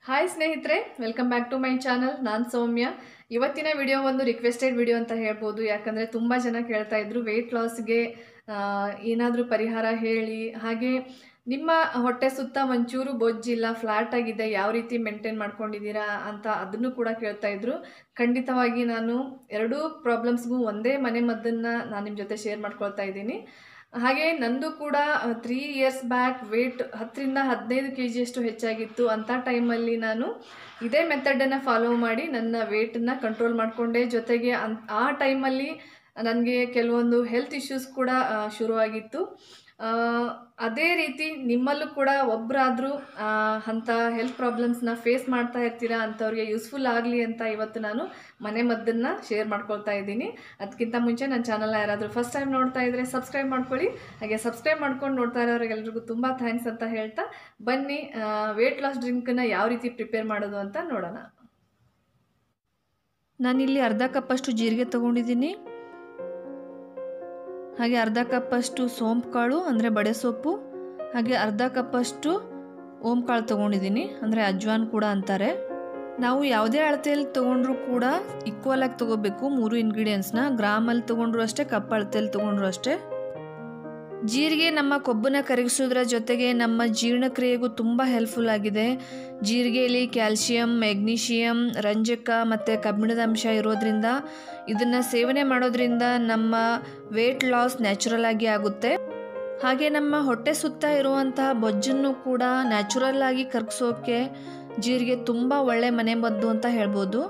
hi ಸ್ನೇಹಿತರೆ welcome back to my channel ನಾನು ಸೌಮ್ಯ ಇವತ್ತಿನ ವಿಡಿಯೋ ಒಂದು ರಿಕ್ವೆಸ್ಟೆಡ್ ವಿಡಿಯೋ ಅಂತ ಹೇಳ್ಬೋದು ಯಾಕಂದರೆ ತುಂಬ ಜನ ಕೇಳ್ತಾ ಇದ್ರು ವೆಯ್ಟ್ ಲಾಸ್ಗೆ ಏನಾದರೂ ಪರಿಹಾರ ಹೇಳಿ ಹಾಗೆ ನಿಮ್ಮ ಹೊಟ್ಟೆ ಸುತ್ತ ಒಂಚೂರು ಬೊಜ್ಜಿಲ್ಲ ಫ್ಲಾಟ್ ಆಗಿದೆ ಯಾವ ರೀತಿ ಮೇಂಟೈನ್ ಮಾಡ್ಕೊಂಡಿದ್ದೀರಾ ಅಂತ ಅದನ್ನು ಕೂಡ ಕೇಳ್ತಾ ಇದ್ರು ಖಂಡಿತವಾಗಿ ನಾನು ಎರಡೂ ಪ್ರಾಬ್ಲಮ್ಸ್ಗೂ ಒಂದೇ ಮನೆ ಮದ್ದನ್ನು ನಾನು ನಿಮ್ಮ ಜೊತೆ ಶೇರ್ ಮಾಡ್ಕೊಳ್ತಾ ಇದ್ದೀನಿ ಹಾಗೆ ನಂದು ಕೂಡ ತ್ರೀ ಇಯರ್ಸ್ ಬ್ಯಾಕ್ ವೇಟ್ ಹತ್ತರಿಂದ ಹದಿನೈದು ಕೆ ಜಿಯಷ್ಟು ಹೆಚ್ಚಾಗಿತ್ತು ಅಂಥ ಟೈಮಲ್ಲಿ ನಾನು ಇದೇ ಮೆಥಡನ್ನು ಫಾಲೋ ಮಾಡಿ ನನ್ನ ವೇಟನ್ನು ಕಂಟ್ರೋಲ್ ಮಾಡಿಕೊಂಡೆ ಜೊತೆಗೆ ಅನ್ ಆ ಟೈಮಲ್ಲಿ ನನಗೆ ಕೆಲವೊಂದು ಹೆಲ್ತ್ ಇಶ್ಯೂಸ್ ಕೂಡ ಆ, ಶುರುವಾಗಿತ್ತು ಆ, ಅದೇ ರೀತಿ ನಿಮ್ಮಲ್ಲೂ ಕೂಡ ಒಬ್ಬರಾದರೂ ಅಂಥ ಹೆಲ್ತ್ ಪ್ರಾಬ್ಲಮ್ಸ್ನ ಫೇಸ್ ಮಾಡ್ತಾ ಇರ್ತೀರಾ ಅಂಥವ್ರಿಗೆ ಯೂಸ್ಫುಲ್ ಆಗಲಿ ಅಂತ ಇವತ್ತು ನಾನು ಮನೆ ಮದ್ದನ್ನು ಶೇರ್ ಮಾಡ್ಕೊಳ್ತಾ ಇದ್ದೀನಿ ಅದಕ್ಕಿಂತ ಮುಂಚೆ ನನ್ನ ಚಾನಲ್ನ ಯಾರಾದರೂ ಫಸ್ಟ್ ಟೈಮ್ ನೋಡ್ತಾ ಇದ್ದರೆ ಸಬ್ಸ್ಕ್ರೈಬ್ ಮಾಡ್ಕೊಳ್ಳಿ ಹಾಗೆ ಸಬ್ಸ್ಕ್ರೈಬ್ ಮಾಡ್ಕೊಂಡು ನೋಡ್ತಾ ಇರೋರಿಗೆಲ್ರಿಗೂ ತುಂಬ ಥ್ಯಾಂಕ್ಸ್ ಅಂತ ಹೇಳ್ತಾ ಬನ್ನಿ ವೇಟ್ ಲಾಸ್ ಡ್ರಿಂಕನ್ನು ಯಾವ ರೀತಿ ಪ್ರಿಪೇರ್ ಮಾಡೋದು ಅಂತ ನೋಡೋಣ ನಾನಿಲ್ಲಿ ಅರ್ಧ ಕಪ್ಪಷ್ಟು ಜೀರಿಗೆ ತಗೊಂಡಿದ್ದೀನಿ ಹಾಗೆ ಅರ್ಧ ಕಪ್ಪಷ್ಟು ಸೋಂಪು ಕಾಳು ಅಂದರೆ ಬಡೆ ಸೊಪ್ಪು ಹಾಗೆ ಅರ್ಧ ಕಪ್ಪಷ್ಟು ಓಂ ಕಾಳು ತೊಗೊಂಡಿದ್ದೀನಿ ಅಂದರೆ ಅಜ್ವಾನ್ ಕೂಡ ಅಂತಾರೆ ನಾವು ಯಾವುದೇ ಅಳತೆಯಲ್ಲಿ ತೊಗೊಂಡ್ರೂ ಕೂಡ ಈಕ್ವಲ್ ಆಗಿ ತೊಗೋಬೇಕು ಮೂರು ಇಂಗ್ರೀಡಿಯೆಂಟ್ಸ್ನ ಗ್ರಾಮಲ್ಲಿ ತೊಗೊಂಡ್ರು ಅಷ್ಟೇ ಕಪ್ ಅಳತೆಯಲ್ಲಿ ತೊಗೊಂಡ್ರು ಅಷ್ಟೇ ಜೀರಿಗೆ ನಮ್ಮ ಕೊಬ್ಬನ್ನ ಕರಗಿಸೋದ್ರ ಜೊತೆಗೆ ನಮ್ಮ ಜೀರ್ಣಕ್ರಿಯೆಗೂ ತುಂಬ ಹೆಲ್ಪ್ಫುಲ್ ಆಗಿದೆ ಜೀರಿಗೆಯಲ್ಲಿ ಕ್ಯಾಲ್ಶಿಯಂ ಮೆಗ್ನೀಷಿಯಂ ರಂಜಕ ಮತ್ತು ಕಬ್ಬಿಣದ ಅಂಶ ಇರೋದ್ರಿಂದ ಇದನ್ನು ಸೇವನೆ ಮಾಡೋದ್ರಿಂದ ನಮ್ಮ ವೇಟ್ ಲಾಸ್ ನ್ಯಾಚುರಲ್ ಆಗಿ ಆಗುತ್ತೆ ಹಾಗೆ ನಮ್ಮ ಹೊಟ್ಟೆ ಸುತ್ತ ಇರುವಂತಹ ಬೊಜ್ಜನ್ನು ಕೂಡ ನ್ಯಾಚುರಲ್ ಆಗಿ ಕರಗಿಸೋಕೆ ಜೀರಿಗೆ ತುಂಬ ಒಳ್ಳೆ ಮನೆ ಮದ್ದು ಅಂತ ಹೇಳ್ಬೋದು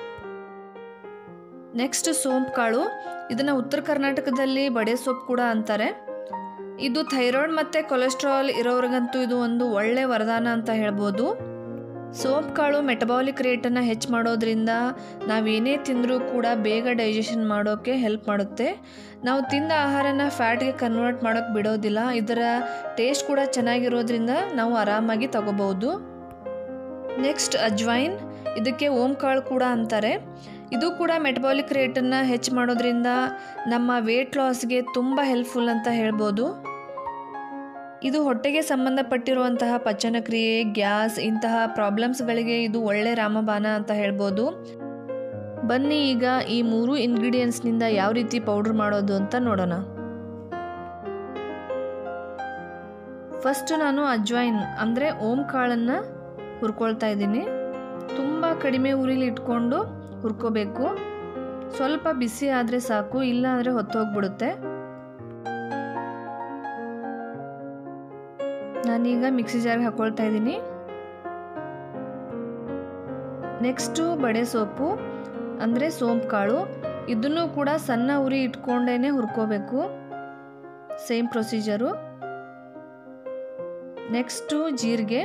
ನೆಕ್ಸ್ಟ್ ಸೋಂಪು ಕಾಳು ಇದನ್ನು ಉತ್ತರ ಕರ್ನಾಟಕದಲ್ಲಿ ಬಡೆ ಸೊಪ್ಪು ಕೂಡ ಅಂತಾರೆ ಇದು ಥೈರಾಯ್ಡ್ ಮತ್ತು ಕೊಲೆಸ್ಟ್ರಾಲ್ ಇರೋರಿಗಂತೂ ಇದು ಒಂದು ಒಳ್ಳೆ ವರದಾನ ಅಂತ ಹೇಳ್ಬೋದು ಸೋಂಪು ಕಾಳು ಮೆಟಬಾಲಿಕ್ ರೇಟನ್ನು ಹೆಚ್ಚು ಮಾಡೋದ್ರಿಂದ ನಾವೇನೇ ತಿಂದರೂ ಕೂಡ ಬೇಗ ಡೈಜೆಷನ್ ಮಾಡೋಕ್ಕೆ ಹೆಲ್ಪ್ ಮಾಡುತ್ತೆ ನಾವು ತಿಂದ ಆಹಾರನ ಫ್ಯಾಟ್ಗೆ ಕನ್ವರ್ಟ್ ಮಾಡೋಕ್ಕೆ ಬಿಡೋದಿಲ್ಲ ಇದರ ಟೇಸ್ಟ್ ಕೂಡ ಚೆನ್ನಾಗಿರೋದ್ರಿಂದ ನಾವು ಆರಾಮಾಗಿ ತಗೋಬಹುದು ನೆಕ್ಸ್ಟ್ ಅಜ್ವೈನ್ ಇದಕ್ಕೆ ಓಂ ಕಾಳು ಕೂಡ ಅಂತಾರೆ ಇದು ಕೂಡ ಮೆಟಬಾಲಿಕ್ ರೇಟನ್ನು ಹೆಚ್ಚು ಮಾಡೋದ್ರಿಂದ ನಮ್ಮ ವೇಟ್ ಲಾಸ್ಗೆ ತುಂಬ ಹೆಲ್ಪ್ಫುಲ್ ಅಂತ ಹೇಳ್ಬೋದು ಇದು ಹೊಟ್ಟೆಗೆ ಸಂಬಂಧಪಟ್ಟಿರುವಂತಹ ಪಚನಕ್ರಿಯೆ ಗ್ಯಾಸ್ ಇಂತಹ ಪ್ರಾಬ್ಲಮ್ಸ್ಗಳಿಗೆ ಇದು ಒಳ್ಳೆ ರಾಮಬಾಣ ಅಂತ ಹೇಳ್ಬೋದು ಬನ್ನಿ ಈಗ ಈ ಮೂರು ಇಂಗ್ರೀಡಿಯೆಂಟ್ಸ್ನಿಂದ ಯಾವ ರೀತಿ ಪೌಡ್ರ್ ಮಾಡೋದು ಅಂತ ನೋಡೋಣ ಫಸ್ಟ್ ನಾನು ಅಜ್ವೈನ್ ಅಂದರೆ ಓಂ ಕಾಳನ್ನು ಹುರ್ಕೊಳ್ತಾ ಇದ್ದೀನಿ ತುಂಬ ಕಡಿಮೆ ಉರಿಲಿ ಇಟ್ಕೊಂಡು ಹುರ್ಕೋಬೇಕು ಸ್ವಲ್ಪ ಬಿಸಿ ಆದರೆ ಸಾಕು ಇಲ್ಲ ಅಂದರೆ ಹೊತ್ತೋಗ್ಬಿಡುತ್ತೆ ನಾನೀಗ ಮಿಕ್ಸಿ ಜಾರ್ಗೆ ಹಾಕೊಳ್ತಾ ಇದ್ದೀನಿ ನೆಕ್ಸ್ಟು ಬಡೆ ಸೊಪ್ಪು ಅಂದರೆ ಸೋಂಪು ಕಾಳು ಇದನ್ನು ಕೂಡ ಸಣ್ಣ ಉರಿ ಇಟ್ಕೊಂಡೇ ಹುರ್ಕೋಬೇಕು ಸೇಮ್ ಪ್ರೊಸೀಜರು ನೆಕ್ಸ್ಟು ಜೀರಿಗೆ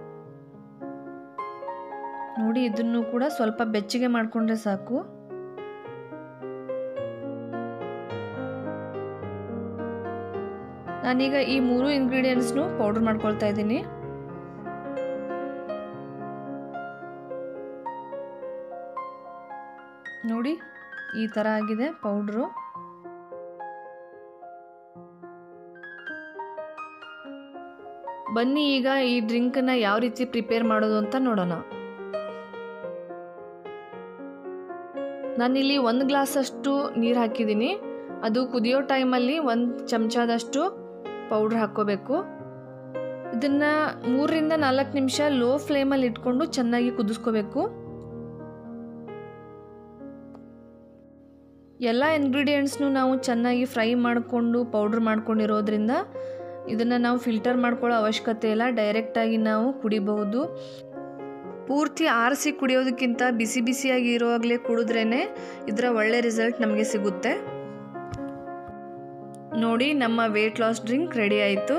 ನೋಡಿ ಇದನ್ನು ಕೂಡ ಸ್ವಲ್ಪ ಬೆಚ್ಚಗೆ ಮಾಡಿಕೊಂಡ್ರೆ ಸಾಕು ನಾನೀಗ ಈ ಮೂರು ಇಂಗ್ರೀಡಿಯೆಂಟ್ಸ್ನು ಪೌಡರ್ ಮಾಡ್ಕೊಳ್ತಾ ಇದ್ದೀನಿ ನೋಡಿ ಈ ಥರ ಆಗಿದೆ ಪೌಡ್ರು ಬನ್ನಿ ಈಗ ಈ ಡ್ರಿಂಕನ್ನು ಯಾವ ರೀತಿ ಪ್ರಿಪೇರ್ ಮಾಡೋದು ಅಂತ ನೋಡೋಣ ನಾನಿಲ್ಲಿ ಒಂದು ಗ್ಲಾಸಷ್ಟು ನೀರು ಹಾಕಿದ್ದೀನಿ ಅದು ಕುದಿಯೋ ಟೈಮಲ್ಲಿ ಒಂದು ಚಮಚದಷ್ಟು ಪೌಡ್ರ್ ಹಾಕ್ಕೋಬೇಕು ಇದನ್ನು ಮೂರರಿಂದ ನಾಲ್ಕು ನಿಮಿಷ ಲೋ ಫ್ಲೇಮಲ್ಲಿ ಇಟ್ಕೊಂಡು ಚೆನ್ನಾಗಿ ಕುದಿಸ್ಕೋಬೇಕು ಎಲ್ಲ ಇಂಗ್ರೀಡಿಯೆಂಟ್ಸ್ನು ನಾವು ಚೆನ್ನಾಗಿ ಫ್ರೈ ಮಾಡಿಕೊಂಡು ಪೌಡ್ರ್ ಮಾಡ್ಕೊಂಡಿರೋದ್ರಿಂದ ಇದನ್ನು ನಾವು ಫಿಲ್ಟರ್ ಮಾಡ್ಕೊಳ್ಳೋ ಅವಶ್ಯಕತೆ ಇಲ್ಲ ಡೈರೆಕ್ಟಾಗಿ ನಾವು ಕುಡಿಬಹುದು ಪೂರ್ತಿ ಆರಿಸಿ ಕುಡಿಯೋದಕ್ಕಿಂತ ಬಿಸಿ ಬಿಸಿಯಾಗಿ ಇರುವಾಗಲೇ ಕುಡಿದ್ರೇ ಇದರ ಒಳ್ಳೆ ರಿಸಲ್ಟ್ ನಮಗೆ ಸಿಗುತ್ತೆ ನೋಡಿ ನಮ್ಮ ವೇಟ್ ಲಾಸ್ ಡ್ರಿಂಕ್ ರೆಡಿ ಆಯಿತು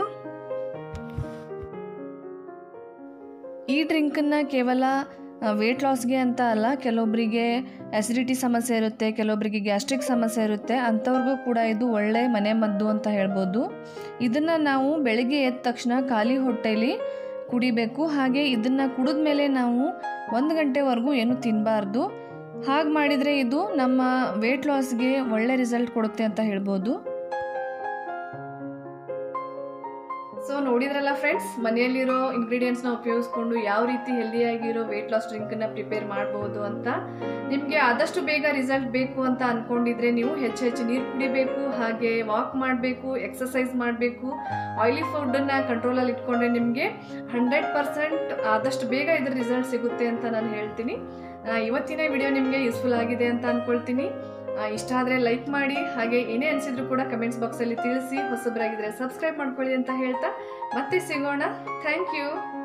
ಈ ಡ್ರಿಂಕನ್ನು ಕೇವಲ ವೇಟ್ ಲಾಸ್ಗೆ ಅಂತ ಅಲ್ಲ ಕೆಲವೊಬ್ಬರಿಗೆ ಆ್ಯಸಿಡಿಟಿ ಸಮಸ್ಯೆ ಇರುತ್ತೆ ಕೆಲವೊಬ್ಬರಿಗೆ ಗ್ಯಾಸ್ಟ್ರಿಕ್ ಸಮಸ್ಯೆ ಇರುತ್ತೆ ಅಂಥವ್ರಿಗೂ ಕೂಡ ಇದು ಒಳ್ಳೆ ಮನೆ ಮದ್ದು ಅಂತ ಹೇಳ್ಬೋದು ಇದನ್ನು ನಾವು ಬೆಳಗ್ಗೆ ಎದ್ದ ತಕ್ಷಣ ಖಾಲಿ ಹೊಟ್ಟೆಲಿ ಕುಡಿಬೇಕು ಹಾಗೆ ಇದನ್ನು ಕುಡಿದ ಮೇಲೆ ನಾವು ಒಂದು ಗಂಟೆವರೆಗೂ ಏನು ತಿನ್ನಬಾರ್ದು ಹಾಗೆ ಮಾಡಿದರೆ ಇದು ನಮ್ಮ ವೇಟ್ ಲಾಸ್ಗೆ ಒಳ್ಳೆ ರಿಸಲ್ಟ್ ಕೊಡುತ್ತೆ ಅಂತ ಹೇಳ್ಬೋದು ಸೊ ನೋಡಿದ್ರಲ್ಲ ಫ್ರೆಂಡ್ಸ್ ಮನೆಯಲ್ಲಿರೋ ಇಂಗ್ರೀಡಿಯೆಂಟ್ಸ್ನ ಉಪಯೋಗಿಸ್ಕೊಂಡು ಯಾವ ರೀತಿ ಹೆಲ್ದಿಯಾಗಿರೋ ವೆಯ್ಟ್ ಲಾಸ್ ಡ್ರಿಂಕನ್ನು ಪ್ರಿಪೇರ್ ಮಾಡ್ಬೋದು ಅಂತ ನಿಮಗೆ ಆದಷ್ಟು ಬೇಗ ರಿಸಲ್ಟ್ ಬೇಕು ಅಂತ ಅಂದ್ಕೊಂಡಿದ್ರೆ ನೀವು ಹೆಚ್ಚು ಹೆಚ್ಚು ನೀರು ಕುಡಿಬೇಕು ಹಾಗೆ ವಾಕ್ ಮಾಡಬೇಕು ಎಕ್ಸಸೈಸ್ ಮಾಡಬೇಕು ಆಯಿಲಿ ಫುಡ್ಡನ್ನು ಕಂಟ್ರೋಲಲ್ಲಿ ಇಟ್ಕೊಂಡ್ರೆ ನಿಮಗೆ ಹಂಡ್ರೆಡ್ ಪರ್ಸೆಂಟ್ ಆದಷ್ಟು ಬೇಗ ಇದ್ರ ರಿಸಲ್ಟ್ ಸಿಗುತ್ತೆ ಅಂತ ನಾನು ಹೇಳ್ತೀನಿ ಆ, ಇವತ್ತಿನ ವಿಡಿಯೋ ನಿಮಗೆ ಯೂಸ್ಫುಲ್ ಆಗಿದೆ ಅಂತ ಅಂದ್ಕೊಳ್ತೀನಿ ಆ, ಇಷ್ಟ ಆದರೆ ಲೈಕ್ ಮಾಡಿ ಹಾಗೆ ಏನೇ ಅನಿಸಿದ್ರು ಕೂಡ ಕಮೆಂಟ್ಸ್ ಬಾಕ್ಸಲ್ಲಿ ತಿಳಿಸಿ ಹೊಸಬರಾಗಿದ್ದರೆ ಸಬ್ಸ್ಕ್ರೈಬ್ ಮಾಡ್ಕೊಳ್ಳಿ ಅಂತ ಹೇಳ್ತಾ ಮತ್ತೆ ಸಿಗೋಣ ಥ್ಯಾಂಕ್ ಯು